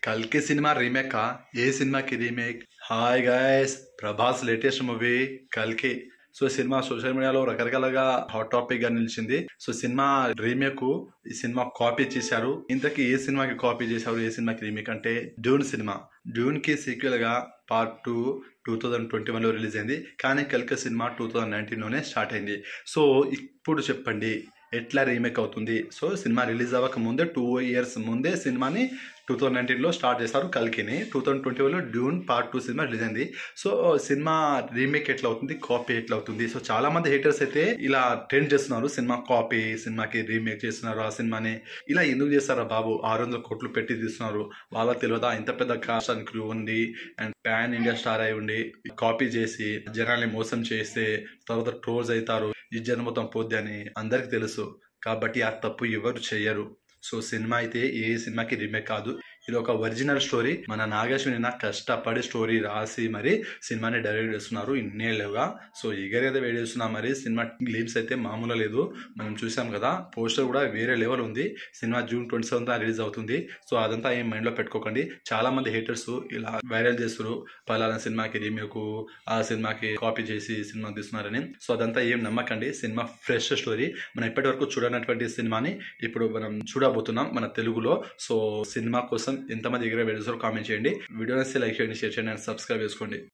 కల్కి cinema remake ఏ సినిమాకి remake hi guys Prabhas latest movie కల్కి సో సినిమా సోషల్ మీడియాలో రకరకాలుగా హాట్ టాపిక్ గా నిలిచింది సో సినిమా రీమేక్ ఈ సినిమా కాపీ చేశారు ఇంతకీ ఏ సినిమాకి కాపీ చేశారు ఏ సినిమాకి రీమేక్ అంటే డ్యూన్ సినిమా డ్యూన్ కి సీక్వెల్ గా part two two thousand twenty వన్లో రిలీజ్ అయింది కానీ కల్కి సినిమా టూ థౌజండ్ నైన్టీన్లోనే స్టార్ట్ అయింది సో ఇప్పుడు చెప్పండి ఎట్లా రీమేక్ అవుతుంది సో సినిమా రిలీజ్ అవ్వక ముందే టూ ఇయర్స్ ముందే సినిమాని టూ థౌజండ్ నైన్టీన్లో స్టార్ట్ చేశారు కల్కిని టూ థౌజండ్ ట్వంటీ వన్లో Dune part two cinema release అయింది సో సినిమా రీమేక్ ఎట్లా అవుతుంది కాపీ ఎట్లా అవుతుంది సో చాలా మంది హేటర్స్ అయితే ఇలా ట్రెండ్ చేస్తున్నారు సినిమా కాపీ సినిమాకి రీమేక్ చేస్తున్నారు ఆ సినిమాని ఇలా ఎందుకు చేస్తారా బాబు ఆరు వందల కోట్లు పెట్టి తీస్తున్నారు వాళ్ళకి తెలియదా ఇంత పెద్ద కాస్ట్ అండ్ క్రూ ఉంది అండ్ పాన్ ఇండియా స్టార్ అయి ఉండి కాపీ చేసి జనాల్ని మోసం చేస్తే తర్వాత ట్రోల్స్ అవుతారు ఈ జనం మొత్తం పోద్ది అని అందరికి తెలుసు కాబట్టి ఆ తప్పు ఎవరు చెయ్యరు సో సినిమా అయితే ఏ సినిమాకి రీమేక్ కాదు ఇది ఒక ఒరిజినల్ స్టోరీ మన నాగేశ్వరి నా కష్టపడి స్టోరీ రాసి మరి సినిమాని డైరెక్ట్ చేస్తున్నారు ఇన్నేళ్ళుగా సో ఎగరేదో వెయిట్ చేస్తున్నా మరి సినిమా గ్లీమ్స్ అయితే మామూలు లేదు మనం చూసాం కదా పోస్టర్ కూడా వేరే లెవెల్ ఉంది cinema June twenty seventh release అవుతుంది సో అదంతా ఏం మైండ్లో పెట్టుకోకండి చాలా మంది హేటర్స్ ఇలా వైరల్ చేస్తారు పలానా సినిమాకి రీమేక్ ఆ సినిమాకి కాపీ చేసి సినిమా తీస్తున్నారని సో అదంతా ఏం నమ్మకండి సినిమా ఫ్రెష్ స్టోరీ మనం ఇప్పటి వరకు చూడనటువంటి సినిమాని ఇప్పుడు మనం చూడబోతున్నాం మన తెలుగులో సో సినిమా కోసం ఎంతమంది ఎగిరే వేసారో కామెంట్ చేయండి వీడియో నచ్చితే లైక్ చేయండి షేర్ చేయండి అండ్ సబ్స్క్రైబ్ చేసుకోండి